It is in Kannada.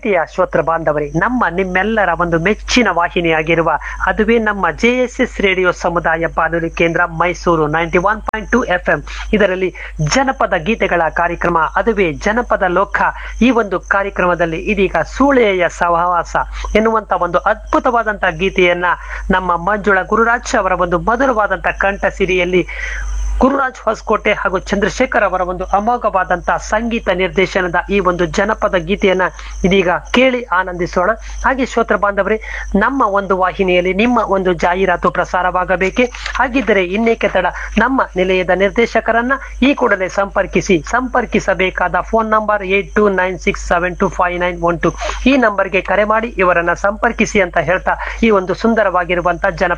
ಪ್ರೀತಿಯ ಶ್ರೋತ್ರ ಬಾಂಧವರೇ ನಮ್ಮ ನಿಮ್ಮೆಲ್ಲರ ಒಂದು ಮೆಚ್ಚಿನ ವಾಹಿನಿಯಾಗಿರುವ ಅದುವೇ ನಮ್ಮ ಜೆ ಎಸ್ ಎಸ್ ರೇಡಿಯೋ ಸಮುದಾಯ ಬಾನುಲಿ ಕೇಂದ್ರ Mysuru ninety one point two F M ಇದರಲ್ಲಿ ಜನಪದ ಗೀತೆಗಳ ಕಾರ್ಯಕ್ರಮ ಅದುವೇ ಜನಪದ ಲೋಕ ಈ ಒಂದು ಕಾರ್ಯಕ್ರಮದಲ್ಲಿ ಇದೀಗ ಸೂಳೆಯ ಸಹವಾಸ ಎನ್ನುವಂತ ಒಂದು ಅದ್ಭುತವಾದಂತಹ ಗೀತೆಯನ್ನ ನಮ್ಮ ಮಂಜುಳಾ ಗುರುರಾಜ್ ಅವರ ಒಂದು ಮಧುರವಾದಂತಹ ಕಂಠ ಸಿರಿಯಲ್ಲಿ ಗುರುರಾಜ್ ಹೊಸಕೋಟೆ ಹಾಗೂ ಚಂದ್ರಶೇಖರ್ ಅವರ ಒಂದು ಅಮೋಘವಾದಂತಹ ಸಂಗೀತ ನಿರ್ದೇಶನದ ಈ ಒಂದು ಜನಪದ ಗೀತೆಯನ್ನ ಇದೀಗ ಕೇಳಿ ಆನಂದಿಸೋಣ ಹಾಗೆ ಶ್ರೋತ್ರ ಬಾಂಧವರೇ ನಮ್ಮ ಒಂದು ವಾಹಿನಿಯಲ್ಲಿ ನಿಮ್ಮ ಒಂದು ಜಾಹೀರಾತು ಪ್ರಸಾರವಾಗಬೇಕೆ ಹಾಗಿದ್ದರೆ ಇನ್ನೇಕೆ ತಡ ನಮ್ಮ ನಿಲಯದ ನಿರ್ದೇಶಕರನ್ನ ಈ ಕೂಡಲೇ ಸಂಪರ್ಕಿಸಿ ಸಂಪರ್ಕಿಸಬೇಕಾದ phone number eight two nine six seven two five nine one two ಈ ನಂಬರ್ಗೆ ಕರೆ ಮಾಡಿ ಇವರನ್ನ ಸಂಪರ್ಕಿಸಿ ಅಂತ ಹೇಳ್ತಾ ಈ ಒಂದು ಸುಂದರವಾಗಿರುವಂತಹ ಜನಪದ